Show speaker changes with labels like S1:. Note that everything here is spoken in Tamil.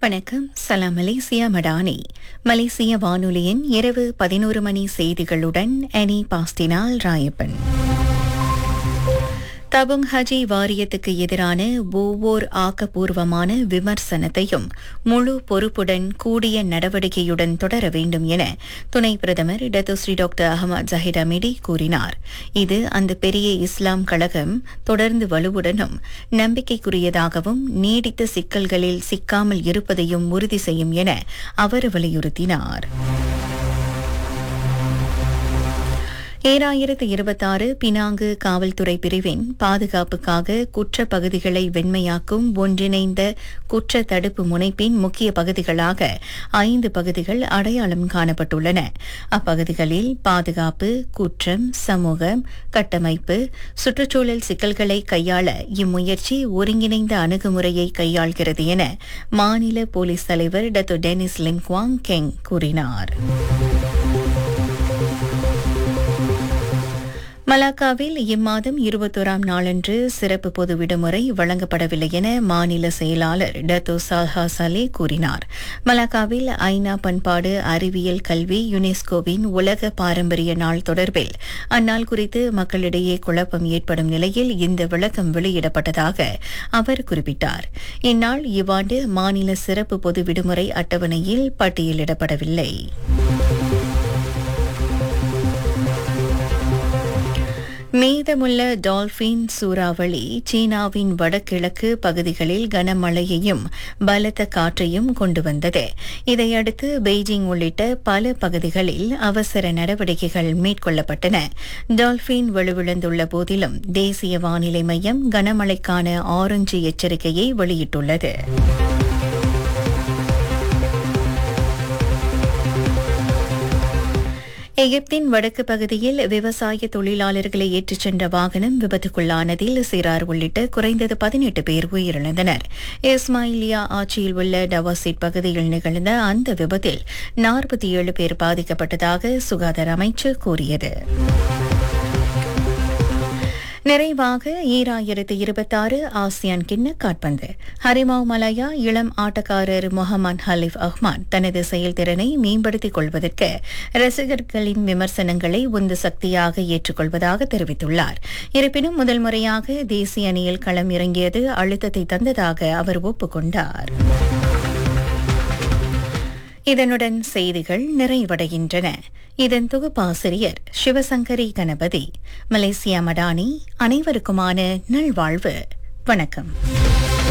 S1: வணக்கம் சலாம் மலேசியா மடானி மலேசிய வானொலியின் இரவு பதினோரு மணி செய்திகளுடன் அனி பாஸ்டினால் ராயப்பன் தபுங் ஹஜி வாரியத்துக்கு எதிரான ஒவ்வொரு ஆக்கப்பூர்வமான விமர்சனத்தையும் முழு பொறுப்புடன் கூடிய நடவடிக்கையுடன் தொடர வேண்டும் என துணை பிரதமர் Datuk Seri doctor Ahmad Zahid Hamidi கூறினார் இது அந்த பெரிய இஸ்லாம் கழகம் தொடர்ந்து வலுவுடனும் நம்பிக்கைக்குரியதாகவும் நீடித்த சிக்கல்களில் சிக்காமல் இருப்பதையும் உறுதி செய்யும் என அவர் வலியுறுத்தினார் ஏழாயிரத்து இருபத்தாறு பினாங்கு காவல்துறை பிரிவின் பாதுகாப்புக்காக குற்ற பகுதிகளை வெண்மையாக்கும் ஒன்றிணைந்த குற்ற தடுப்பு முனைப்பின் முக்கிய பகுதிகளாக ஐந்து பகுதிகள் அடையாளம் காணப்பட்டுள்ளன அப்பகுதிகளில் பாதுகாப்பு குற்றம் சமூகம் கட்டமைப்பு சுற்றுச்சூழல் சிக்கல்களை கையாள இம்முயற்சி ஒருங்கிணைந்த அணுகுமுறையை கையாள்கிறது என மாநில போலீஸ் தலைவர் டத்து டெனிஸ் லிங்க்வாங் கெங் கூறினார் மலாக்காவில் இம்மாதம் இருபத்தோராம் நாளன்று சிறப்பு பொது விடுமுறை வழங்கப்படவில்லை என மாநில செயலாளர் டத்தோ சாஹா சலே கூறினார் மலாக்காவில் ஐநா பண்பாடு அறிவியல் கல்வி யுனெஸ்கோவின் உலக பாரம்பரிய நாள் தொடர்பில் அந்நாள் குறித்து மக்களிடையே குழப்பம் ஏற்படும் நிலையில் இந்த விளக்கம் வெளியிடப்பட்டதாக அவர் குறிப்பிட்டார் இந்நாள் இவ்வாண்டு மாநில சிறப்பு பொது விடுமுறை அட்டவணையில் பட்டியலிடப்படவில்லை மீதமுள்ள டால்பின் சூறாவளி சீனாவின் வடகிழக்கு பகுதிகளில் கனமழையையும் பலத்த காற்றையும் கொண்டு வந்தது இதையடுத்து பெய்ஜிங் உள்ளிட்ட பல பகுதிகளில் அவசர நடவடிக்கைகள் மேற்கொள்ளப்பட்டன டால்பின் வலுவிழந்துள்ள போதிலும் தேசிய வானிலை மையம் கனமழைக்கான ஆரஞ்சு எச்சரிக்கையை வெளியிட்டுள்ளது எகிப்தின் வடக்கு பகுதியில் விவசாய தொழிலாளர்களை ஏற்றிச் சென்ற வாகனம் விபத்துக்குள்ளானதில் சிறார் உள்ளிட்ட குறைந்தது பதினெட்டு பேர் உயிரிழந்தனர் இஸ்மாயிலியா ஆட்சியில் உள்ள டவாசிட் பகுதியில் நிகழ்ந்த அந்த விபத்தில் நாற்பத்தி ஏழு பேர் பாதிக்கப்பட்டதாக சுகாதார அமைச்சு கூறியது நிறைவாக ஈராயிரத்து இருபத்தாறு ஆசியான் கிண்ண காட்பந்து ஹரிமாவ் மலாயா இளம் ஆட்டக்காரர் முகமது ஹலீஃப் அஹ்மான் தனது செயல்திறனை மேம்படுத்திக் கொள்வதற்கு ரசிகர்களின் விமர்சனங்களை உந்து சக்தியாக ஏற்றுக்கொள்வதாக தெரிவித்துள்ளார் இருப்பினும் முதல் முறையாக தேசிய அணியில் களம் இறங்கியது அழுத்தத்தை தந்ததாக அவர் ஒப்புக்கொண்டார் இதனுடன் செய்திகள் நிறைவடைகின்றன இதன் தொகுப்பாசிரியர் சிவசங்கரி கணபதி மலேசியா மடானி அனைவருக்குமான நல்வாழ்வு வணக்கம்